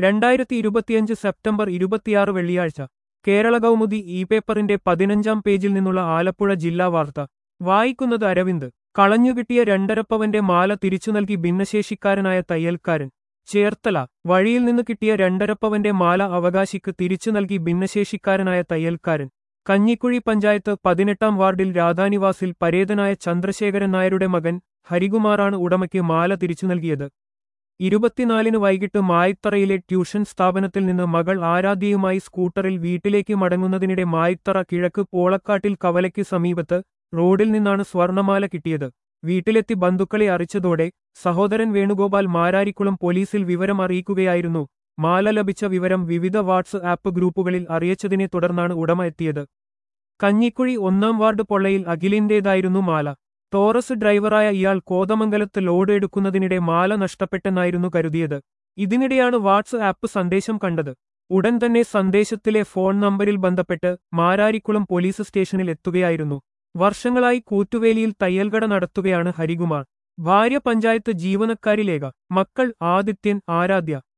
രണ്ടായിരത്തി ഇരുപത്തിയഞ്ച് സെപ്റ്റംബർ ഇരുപത്തിയാറ് വെള്ളിയാഴ്ച കേരള കൗമുദി ഇ പേപ്പറിന്റെ പതിനഞ്ചാം പേജിൽ നിന്നുള്ള ആലപ്പുഴ ജില്ലാ വാർത്ത വായിക്കുന്നത് അരവിന്ദ് കളഞ്ഞുകിട്ടിയ രണ്ടരപ്പവന്റെ മാല തിരിച്ചു നൽകി ഭിന്നശേഷിക്കാരനായ തയ്യൽക്കാരൻ ചേർത്തല വഴിയിൽ നിന്ന് കിട്ടിയ രണ്ടരപ്പവന്റെ മാല അവകാശിക്ക് തിരിച്ചു നൽകി ഭിന്നശേഷിക്കാരനായ തയ്യൽക്കാരൻ കഞ്ഞിക്കുഴി പഞ്ചായത്ത് പതിനെട്ടാം വാർഡിൽ രാധാനിവാസിൽ പരേതനായ ചന്ദ്രശേഖരൻ നായരുടെ മകൻ ഹരികുമാറാണ് ഉടമയ്ക്ക് മാല തിരിച്ചു നൽകിയത് ഇരുപത്തിനാലിന് വൈകിട്ട് മായിത്തറയിലെ ട്യൂഷൻ സ്ഥാപനത്തിൽ നിന്ന് മകൾ ആരാധ്യയുമായി സ്കൂട്ടറിൽ വീട്ടിലേക്ക് മടങ്ങുന്നതിനിടെ മായിത്തറ കിഴക്ക് പോളക്കാട്ടിൽ കവലയ്ക്ക് സമീപത്ത് റോഡിൽ നിന്നാണ് സ്വർണമാല കിട്ടിയത് വീട്ടിലെത്തി ബന്ധുക്കളെ അറിയിച്ചതോടെ സഹോദരൻ വേണുഗോപാൽ മാരാരിക്കുളം പോലീസിൽ വിവരം അറിയിക്കുകയായിരുന്നു മാല ലഭിച്ച വിവരം വിവിധ വാട്സ് ആപ്പ് ഗ്രൂപ്പുകളിൽ അറിയിച്ചതിനെ തുടർന്നാണ് ഉടമ എത്തിയത് കഞ്ഞിക്കുഴി ഒന്നാം വാർഡ് പൊള്ളയിൽ അഖിലിന്റേതായിരുന്നു മാല ടോറസ് ഡ്രൈവറായ ഇയാൾ കോതമംഗലത്ത് ലോഡ് എടുക്കുന്നതിനിടെ മാല നഷ്ടപ്പെട്ടെന്നായിരുന്നു കരുതിയത് ഇതിനിടെയാണ് വാട്സ് ആപ്പ് സന്ദേശം കണ്ടത് ഉടൻ തന്നെ സന്ദേശത്തിലെ ഫോൺ നമ്പരിൽ ബന്ധപ്പെട്ട് മാരാരിക്കുളം പോലീസ് സ്റ്റേഷനിൽ എത്തുകയായിരുന്നു വർഷങ്ങളായി കൂറ്റുവേലിയിൽ തയ്യൽകട നടത്തുകയാണ് ഹരികുമാർ ഭാര്യ പഞ്ചായത്ത് ജീവനക്കാരി ലേഖ മക്കൾ ആദിത്യൻ ആരാധ്യ